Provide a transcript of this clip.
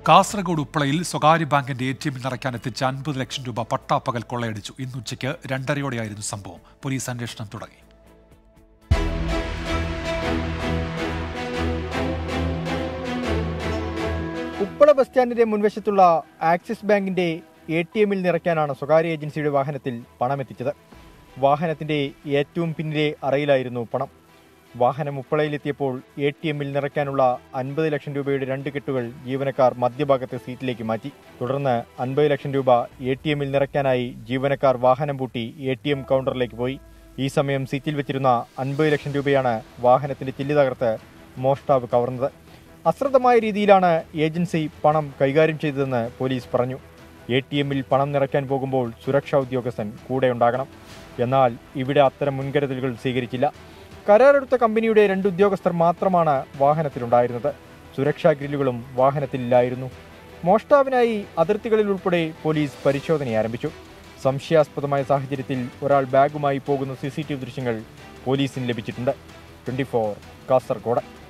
കാസർഗോഡ് ഉപ്പളയിൽ സ്വകാര്യ ബാങ്കിന്റെ A T എമ്മിൽ നിറയ്ക്കാൻ എത്തിച്ച അൻപത് ലക്ഷം രൂപ പട്ടാപ്പകൽ കൊള്ളയടിച്ചു ഇന്നുച്ചയ്ക്ക് രണ്ടരയോടെയായിരുന്നു സംഭവം പോലീസ് അന്വേഷണം തുടങ്ങി ഉപ്പള ബസ് സ്റ്റാൻഡിന്റെ മുൻവശത്തുള്ള ആക്സിസ് ബാങ്കിന്റെ എ ടി എമ്മിൽ നിറയ്ക്കാനാണ് സ്വകാര്യ ഏജൻസിയുടെ വാഹനത്തിൽ പണമെത്തിച്ചത് വാഹനത്തിന്റെ ഏറ്റവും പിന്നിലെ അറയിലായിരുന്നു പണം വാഹനം ഉപ്പളയിലെത്തിയപ്പോൾ എ ടി എമ്മിൽ നിറയ്ക്കാനുള്ള അൻപത് ലക്ഷം രൂപയുടെ രണ്ട് കെട്ടുകൾ ജീവനക്കാർ മധ്യഭാഗത്തെ സീറ്റിലേക്ക് മാറ്റി തുടർന്ന് അൻപത് ലക്ഷം രൂപ എ ടി എമ്മിൽ നിറയ്ക്കാനായി ജീവനക്കാർ വാഹനം പൂട്ടി എ ടി എം കൗണ്ടറിലേക്ക് പോയി ഈ സമയം സീറ്റിൽ വെച്ചിരുന്ന അൻപത് ലക്ഷം രൂപയാണ് വാഹനത്തിന്റെ ചില്ല് തകർത്ത് മോഷ്ടാവ് കവർന്നത് അശ്രദ്ധമായ രീതിയിലാണ് ഏജൻസി പണം കൈകാര്യം ചെയ്തതെന്ന് പോലീസ് പറഞ്ഞു എ ടി എമ്മിൽ പണം നിറയ്ക്കാൻ പോകുമ്പോൾ സുരക്ഷാ ഉദ്യോഗസ്ഥൻ കൂടെ ഉണ്ടാകണം എന്നാൽ ഇവിടെ അത്തരം മുൻകരുതലുകൾ സ്വീകരിച്ചില്ല കരാറെടുത്ത കമ്പനിയുടെ രണ്ട് ഉദ്യോഗസ്ഥർ മാത്രമാണ് വാഹനത്തിലുണ്ടായിരുന്നത് സുരക്ഷാ ഗ്രില്ലുകളും വാഹനത്തിലില്ലായിരുന്നു മോഷ്ടാവിനായി അതിർത്തികളിൽ ഉൾപ്പെടെ പോലീസ് പരിശോധന ആരംഭിച്ചു സംശയാസ്പദമായ സാഹചര്യത്തിൽ ഒരാൾ ബാഗുമായി പോകുന്ന സി ദൃശ്യങ്ങൾ പോലീസിന് ലഭിച്ചിട്ടുണ്ട് ട്വന്റി കാസർഗോഡ്